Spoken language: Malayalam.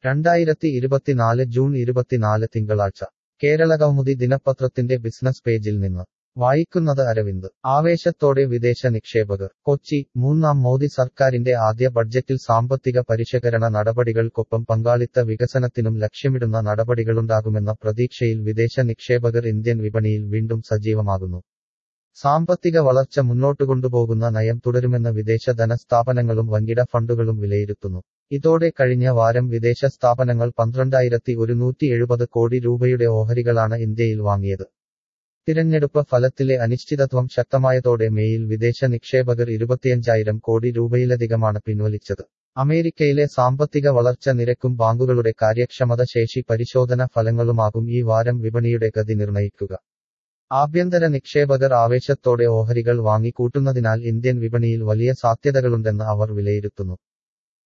രണ്ടായിരത്തി ഇരുപത്തിനാല് ജൂൺ ഇരുപത്തിനാല് തിങ്കളാഴ്ച കേരളകൗമുദി ദിനപത്രത്തിന്റെ ബിസിനസ് പേജിൽ നിന്ന് വായിക്കുന്നത് അരവിന്ദ് ആവേശത്തോടെ വിദേശ നിക്ഷേപകർ കൊച്ചി മൂന്നാം മോദി സർക്കാരിന്റെ ആദ്യ ബഡ്ജറ്റിൽ സാമ്പത്തിക പരിഷ്കരണ നടപടികൾക്കൊപ്പം പങ്കാളിത്ത വികസനത്തിനും ലക്ഷ്യമിടുന്ന നടപടികളുണ്ടാകുമെന്ന പ്രതീക്ഷയിൽ വിദേശ നിക്ഷേപകർ ഇന്ത്യൻ വിപണിയിൽ വീണ്ടും സജീവമാകുന്നു സാമ്പത്തിക വളർച്ച മുന്നോട്ടുകൊണ്ടുപോകുന്ന നയം തുടരുമെന്ന് വിദേശ ധനസ്ഥാപനങ്ങളും വൻകിട ഫണ്ടുകളും വിലയിരുത്തുന്നു ഇതോടെ കഴിഞ്ഞ വാരം വിദേശ സ്ഥാപനങ്ങൾ പന്ത്രണ്ടായിരത്തി ഒരുന്നൂറ്റി എഴുപത് കോടി രൂപയുടെ ഓഹരികളാണ് ഇന്ത്യയിൽ വാങ്ങിയത് തിരഞ്ഞെടുപ്പ് ഫലത്തിലെ അനിശ്ചിതത്വം ശക്തമായതോടെ മേയിൽ വിദേശ നിക്ഷേപകർ ഇരുപത്തിയഞ്ചായിരം കോടി രൂപയിലധികമാണ് പിൻവലിച്ചത് അമേരിക്കയിലെ സാമ്പത്തിക വളർച്ച നിരക്കും ബാങ്കുകളുടെ കാര്യക്ഷമത ശേഷി പരിശോധന ഫലങ്ങളുമാകും ഈ വാരം വിപണിയുടെ ഗതി നിർണയിക്കുക ആഭ്യന്തര നിക്ഷേപകർ ആവേശത്തോടെ ഓഹരികൾ വാങ്ങിക്കൂട്ടുന്നതിനാൽ ഇന്ത്യൻ വിപണിയിൽ വലിയ സാധ്യതകളുണ്ടെന്ന് അവർ വിലയിരുത്തുന്നു